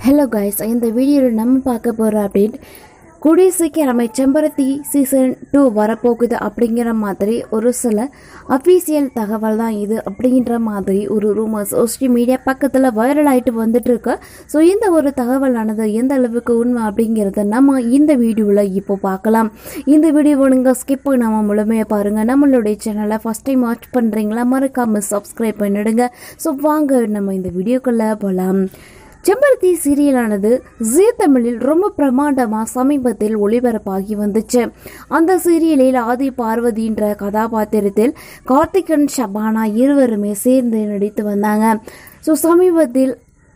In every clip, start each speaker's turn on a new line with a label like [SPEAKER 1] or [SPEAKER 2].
[SPEAKER 1] hello guys இந்த வீடியோவில் நம்ம பார்க்க போகிற அப்டேட் கூடிய சீக்கிரமே செம்பருத்தி சீசன் டூ வரப்போகுது அப்படிங்கிற மாதிரி ஒரு சில அஃபீஷியல் தகவல் தான் இது அப்படின்ற மாதிரி ஒரு ரூமர் சோஷியல் மீடியா பக்கத்தில் வைரல் ஆகிட்டு வந்துட்டு இருக்கு ஸோ இந்த ஒரு தகவலானது எந்த அளவுக்கு உண்மை அப்படிங்கிறத நம்ம இந்த வீடியோவில் இப்போ பார்க்கலாம் இந்த வீடியோவை நீங்கள் ஸ்கிப் பண்ணாம முழுமையாக பாருங்கள் நம்மளுடைய சேனலை ஃபஸ்ட் டைம் வாட்ச் பண்ணுறீங்களா மறக்காமல் சப்ஸ்கிரைப் பண்ணிடுங்க ஸோ வாங்க நம்ம இந்த வீடியோக்குள்ளே போகலாம் செம்பருத்தி சீரியலானது ஜீ தமிழில் ரொம்ப பிரமாண்டமாக சமீபத்தில் ஒளிபரப்பாகி வந்துச்சு அந்த சீரியலில் ஆதி பார்வதின்ற கதாபாத்திரத்தில் கார்த்திகன் ஷபானா இருவருமே சேர்ந்து நடித்து வந்தாங்க ஸோ சமீபத்தில்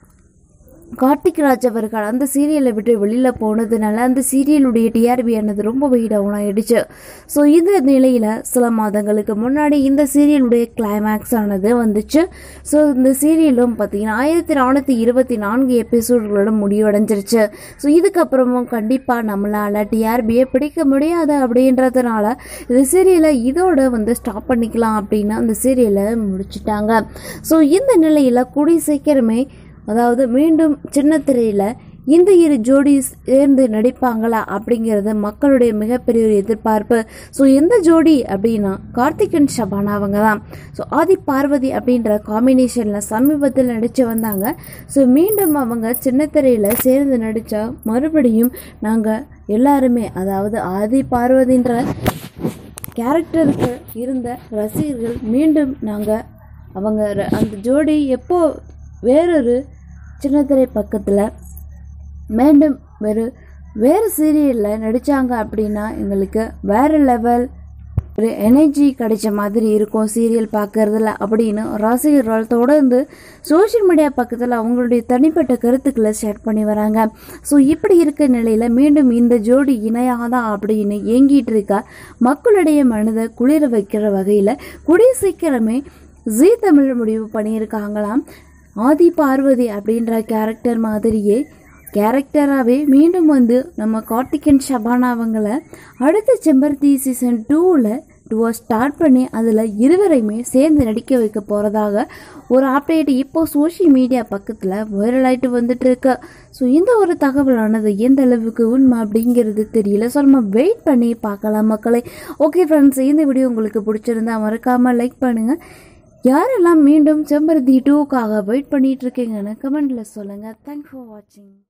[SPEAKER 1] கார்த்திக் ராஜ் அவர்கள் அந்த சீரியலை விட்டு வெளியில் போனதுனால அந்த சீரியலுடைய டிஆர்பி ஆனது ரொம்பவே டவுன் ஆயிடுச்சு ஸோ இந்த நிலையில் சில மாதங்களுக்கு முன்னாடி இந்த சீரியலுடைய கிளைமேக்ஸ் ஆனது வந்துச்சு ஸோ இந்த சீரியலும் பார்த்தீங்கன்னா ஆயிரத்தி நானூற்றி இருபத்தி நான்கு எபிசோடுகளோட முடிவடைஞ்சிருச்சு ஸோ இதுக்கப்புறமும் கண்டிப்பாக நம்மளால் டிஆர்பியை பிடிக்க முடியாது அப்படின்றதுனால இந்த சீரியலை இதோட வந்து ஸ்டாப் பண்ணிக்கலாம் அப்படின்னு அந்த சீரியலை முடிச்சிட்டாங்க ஸோ இந்த நிலையில் கூடிய சீக்கிரமே அதாவது மீண்டும் சின்ன திரையில் இந்த இரு ஜோடி சேர்ந்து நடிப்பாங்களா அப்படிங்கிறது மக்களுடைய மிகப்பெரிய ஒரு எதிர்பார்ப்பு ஸோ எந்த ஜோடி அப்படின்னா கார்த்திகன் ஷபானா அவங்க தான் ஸோ ஆதி பார்வதி அப்படின்ற காம்பினேஷனில் சமீபத்தில் நடித்து வந்தாங்க ஸோ மீண்டும் அவங்க சின்ன திரையில் சேர்ந்து நடித்தா மறுபடியும் நாங்கள் எல்லாருமே அதாவது ஆதி பார்வதின்ற கேரக்டருக்கு இருந்த ரசிகர்கள் மீண்டும் நாங்கள் அவங்க ர- அந்த ஜோடி எப்போ வேறொரு சின்னத்திரை பக்கத்தில் மீண்டும் வேறு வேறு சீரியலில் நடித்தாங்க அப்படின்னா எங்களுக்கு வேறு லெவல் ஒரு எனர்ஜி கிடைச்ச மாதிரி இருக்கும் சீரியல் பார்க்கறதுல அப்படின்னு ரசிகர்கள் தொடர்ந்து சோஷியல் மீடியா பக்கத்தில் அவங்களுடைய தனிப்பட்ட கருத்துக்களை ஷேர் பண்ணி வராங்க ஸோ இப்படி இருக்க நிலையில் மீண்டும் இந்த ஜோடி இணையாதா அப்படின்னு ஏங்கிட்டு இருக்க மக்களுடைய மனதை குளிர வைக்கிற வகையில் கூடிய சீக்கிரமே ஜீ தமிழ் முடிவு பண்ணியிருக்காங்களாம் ஆதி பார்வதி அப்படின்ற கேரக்டர் மாதிரியே கேரக்டராகவே மீண்டும் வந்து நம்ம கார்த்திகன் ஷபானா அவங்கள அடுத்த செம்பருத்தி சீசன் டூவில் டூவை ஸ்டார்ட் பண்ணி அதில் இருவரையுமே சேர்ந்து நடிக்க வைக்க போகிறதாக ஒரு அப்டேட் இப்போ சோஷியல் மீடியா பக்கத்தில் வைரல் ஆகிட்டு வந்துட்டு இருக்கு ஸோ இந்த ஒரு தகவலானது எந்த அளவுக்கு உண்மை அப்படிங்கிறது தெரியல ஸோ நம்ம வெயிட் பண்ணி பார்க்கலாம் மக்களை ஓகே ஃப்ரெண்ட்ஸ் இந்த வீடியோ உங்களுக்கு பிடிச்சிருந்தா மறக்காமல் லைக் பண்ணுங்கள் யாரெல்லாம் மீண்டும் செம்பருத்தி டூக்காக வெயிட் பண்ணிட்டு இருக்கீங்கன்னு கமெண்ட்ல சொல்லுங்க தேங்க்ஸ் ஃபார் வாட்சிங்